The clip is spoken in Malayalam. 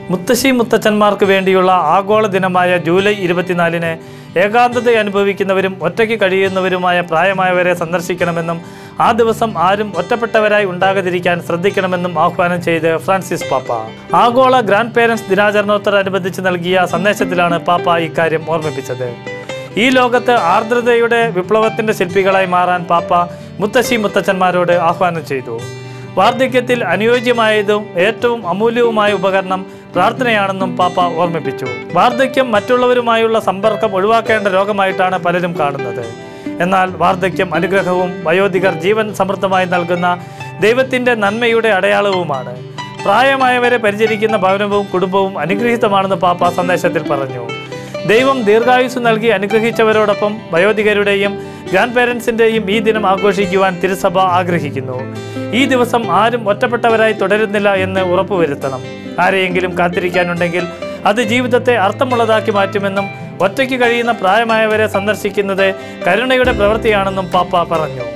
മുത്തശ്ശി മുത്തച്ഛന്മാർക്ക് വേണ്ടിയുള്ള ആഗോള ദിനമായ ജൂലൈ ഇരുപത്തിനാലിന് ഏകാന്തത അനുഭവിക്കുന്നവരും ഒറ്റയ്ക്ക് കഴിയുന്നവരുമായ പ്രായമായവരെ സന്ദർശിക്കണമെന്നും ആ ദിവസം ആരും ഒറ്റപ്പെട്ടവരായി ഉണ്ടാകാതിരിക്കാൻ ശ്രദ്ധിക്കണമെന്നും ആഹ്വാനം ചെയ്ത് ഫ്രാൻസിസ് പാപ്പ ആഗോള ഗ്രാൻഡ് പേരൻസ് ദിനാചരണത്തോടനുബന്ധിച്ച് നൽകിയ സന്ദേശത്തിലാണ് പാപ്പ ഇക്കാര്യം ഓർമ്മിപ്പിച്ചത് ഈ ലോകത്ത് ആർദ്രതയുടെ വിപ്ലവത്തിന്റെ ശില്പികളായി മാറാൻ പാപ്പ മുത്തശ്ശി മുത്തച്ഛന്മാരോട് ആഹ്വാനം ചെയ്തു വാർദ്ധക്യത്തിൽ അനുയോജ്യമായതും ഏറ്റവും അമൂല്യവുമായ ഉപകരണം പ്രാർത്ഥനയാണെന്നും പാപ്പ ഓർമ്മിപ്പിച്ചു വാർദ്ധക്യം മറ്റുള്ളവരുമായുള്ള സമ്പർക്കം ഒഴിവാക്കേണ്ട രോഗമായിട്ടാണ് പലരും കാണുന്നത് എന്നാൽ വാർദ്ധക്യം അനുഗ്രഹവും വയോധികർ ജീവൻ സമൃദ്ധമായി നൽകുന്ന ദൈവത്തിൻ്റെ നന്മയുടെ അടയാളവുമാണ് പ്രായമായവരെ പരിചരിക്കുന്ന ഭവനവും കുടുംബവും അനുഗ്രഹീതമാണെന്ന് പാപ്പ സന്ദേശത്തിൽ പറഞ്ഞു ദൈവം ദീർഘായുസ് നൽകി അനുഗ്രഹിച്ചവരോടൊപ്പം വയോധികരുടെയും ഗ്രാൻഡ് പേരൻസിൻ്റെയും ഈ ദിനം ആഘോഷിക്കുവാൻ തിരുസഭ ആഗ്രഹിക്കുന്നു ഈ ദിവസം ആരും ഒറ്റപ്പെട്ടവരായി തുടരുന്നില്ല എന്ന് ഉറപ്പുവരുത്തണം ആരെയെങ്കിലും കാത്തിരിക്കാനുണ്ടെങ്കിൽ അത് ജീവിതത്തെ അർത്ഥമുള്ളതാക്കി മാറ്റുമെന്നും ഒറ്റയ്ക്ക് കഴിയുന്ന പ്രായമായവരെ സന്ദർശിക്കുന്നത് കരുണയുടെ പ്രവൃത്തിയാണെന്നും പാപ്പ പറഞ്ഞു